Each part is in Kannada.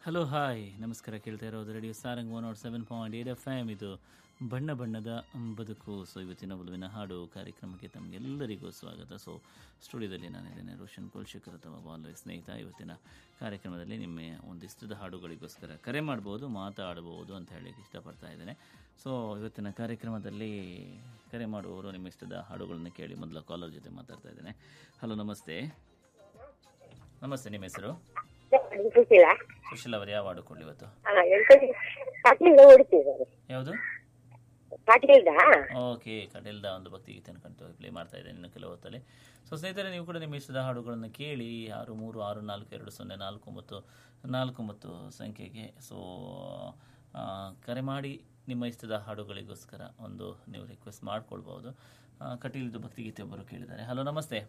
ಹಲೋ ಹಾಯ್ ನಮಸ್ಕಾರ ಕೇಳ್ತಾ ಇರೋದು radio Sarang one nought seven point eight F M ಇದು ಬಣ್ಣ ಬಣ್ಣದ ಬದುಕು ಸೊ ಇವತ್ತಿನ ಬಲುವಿನ ಹಾಡು ಕಾರ್ಯಕ್ರಮಕ್ಕೆ ತಮಗೆಲ್ಲರಿಗೂ ಸ್ವಾಗತ ಸೊ ಸ್ಟುಡಿಯೋದಲ್ಲಿ ನಾನಿದ್ದೇನೆ ರೋಷನ್ ಕುಲ್ಶೇಖರ್ ಅಥವಾ ಬಾಲ್ಯ ಸ್ನೇಹಿತ ಇವತ್ತಿನ ಕಾರ್ಯಕ್ರಮದಲ್ಲಿ ನಿಮ್ಮ ಒಂದಿಷ್ಟದ ಹಾಡುಗಳಿಗೋಸ್ಕರ ಕರೆ ಮಾಡ್ಬೋದು ಮಾತಾಡ್ಬೋದು ಅಂತ ಹೇಳಲಿಕ್ಕೆ ಇಷ್ಟಪಡ್ತಾ ಇದ್ದೇನೆ ಸೊ ಇವತ್ತಿನ ಕಾರ್ಯಕ್ರಮದಲ್ಲಿ ಕರೆ ಮಾಡುವವರು ನಿಮ್ಮ ಇಷ್ಟದ ಹಾಡುಗಳನ್ನು ಕೇಳಿ ಮೊದಲ ಕಾಲರ್ ಜೊತೆ ಮಾತಾಡ್ತಾ ಇದ್ದೇನೆ ಹಲೋ ನಮಸ್ತೆ ನಮಸ್ತೆ ನಿಮ್ಮ ಹೆಸರು ಸುಶೀಲ ಸುಶೀಲ್ ಅವರು ಯಾವ ಹಾಡು ಕೊಡಲಿ ಇವತ್ತು ಹಾ ಎಂತ ಪಾಟೀಲ್ದ ಓಡಿತಿದ್ದಾರೆ ಯಾವುದು ಪಾಟೀಲ್ದ ಓಕೆ ಕಡೆಲ್ದ ಒಂದು ಭಕ್ತಿ ಗೀತೆಯನ್ನು ಕಂಡು ಪ್ಲೇ ಮಾಡ್ತಾ ಇದ್ದೇನೆ ಇನ್ನು ಕೆಲವು ಹೊತ್ತಲ್ಲಿ ಸೊ ಸ್ನೇಹಿತರೆ ನೀವು ಕೂಡ ನಿಮ್ಮ ಇಷ್ಟದ ಹಾಡುಗಳನ್ನು ಕೇಳಿ ಆರು ಮೂರು ಆರು ನಾಲ್ಕು ಎರಡು ಸೊನ್ನೆ ನಾಲ್ಕು ಒಂಬತ್ತು ನಾಲ್ಕು ಒಂಬತ್ತು ಸಂಖ್ಯೆಗೆ ಸೊ ಆ, ಕರೆ ಮಾಡಿ ನಿಮ್ಮ ಇಷ್ಟದ ಹಾಡುಗಳಿಗೋಸ್ಕರ ಒಂದು ನೀವು ರಿಕ್ವೆಸ್ಟ್ ಮಾಡ್ಕೊಳ್ಬೋದು ಆ, ಕಟೀಲ್ದು ಭಕ್ತಿ ಗೀತೆ ಒಬ್ಬರು ಕೇಳಿದ್ದಾರೆ ಹಲೋ ನಮಸ್ತೆ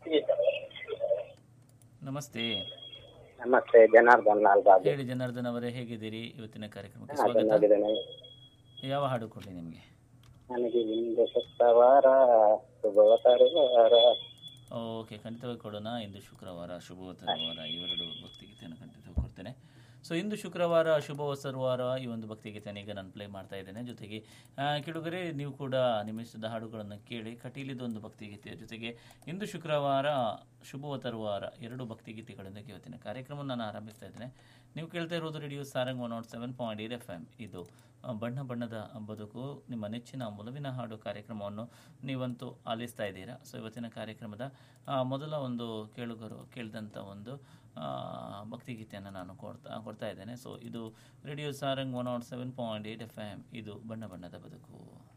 ನಮಸ್ತೆ ನಮಸ್ತೆ ಜನಾರ್ದನ್ ಲಾಲ್ ಬಾಬು ಹೇಳಿ ಜನಾರ್ದನ್ ಅವರೇ ಹೇಗಿದ್ದೀರಿ ಇವತ್ತಿನ ಕಾರ್ಯಕ್ರಮಕ್ಕೆ ಹಾ, ಸ್ವಾಗತ ಚೆನ್ನಾಗಿದ್ದೇನೆ ಯಾವ ಹಾಡು ಕೊಡಲಿ ನಿಮಗೆ ನನಗೆ ಇಂದು ಶುಕ್ರವಾರ ಶುಭವ ತರುವಾರ ಓಕೆ ಖಂಡಿತವಾಗಿ ಕೊಡೋಣ ಇಂದು ಶುಕ್ರವಾರ ಶುಭವಸರವಾರ ಇವೆರಡು ಭಕ್ತಿಗೀತೆಯನ್ನು ಖಂಡಿತವಾಗಿ ಕೊಡ್ತೇನೆ ಸೊ ಇಂದು ಶುಕ್ರವಾರ ಶುಭವಸರವಾರ ಈ ಒಂದು ಭಕ್ತಿಗೀತೆಯನ್ನು ಈಗ ನಾನು ಪ್ಲೇ ಮಾಡ್ತಾ ಇದ್ದೇನೆ ಜೊತೆಗೆ ಆ, ಕೆಡುಗರೆ ನೀವು ಕೂಡ ನಿಮ್ಮ ಇಷ್ಟದ ಹಾಡುಗಳನ್ನು ಕೇಳಿ ಕಟೀಲಿದ ಒಂದು ಭಕ್ತಿಗೀತೆಯ ಜೊತೆಗೆ ಇಂದು ಶುಕ್ರವಾರ ಶುಭವ ತರುವಾರ ಎರಡು ಭಕ್ತಿಗೀತೆಗಳೊಂದಿಗೆ ಇವತ್ತಿನ ಕಾರ್ಯಕ್ರಮ ನಾನು ಆರಂಭಿಸ್ತಾ ಇದ್ದೇನೆ ನೀವು ಕೇಳ್ತಾ ಇರೋದು radio Sarang one nought seven point eight F M ಇದು ಆ, ಬಣ್ಣ ಬಣ್ಣದ ಬದುಕು ನಿಮ್ಮ ನೆಚ್ಚಿನ ಮುಲುವಿನ ಹಾಡು ಕಾರ್ಯಕ್ರಮವನ್ನು ನೀವಂತೂ ಆಲಿಸ್ತಾ ಇದ್ದೀರಾ ಸೊ ಇವತ್ತಿನ ಕಾರ್ಯಕ್ರಮದ ಆ, ಮೊದಲ ಒಂದು ಕೇಳುಗರು ಕೇಳಿದಂಥ ಒಂದು ಆ, ಭಕ್ತಿಗೀತೆಯನ್ನು ನಾನು ಕೊಡ್ತಾ ಕೊಡ್ತಾ ಇದ್ದೇನೆ ಸೊ ಇದು radio Sarang one nought seven point eight F M ಇದು ಬಣ್ಣ ಬಣ್ಣದ ಬದುಕು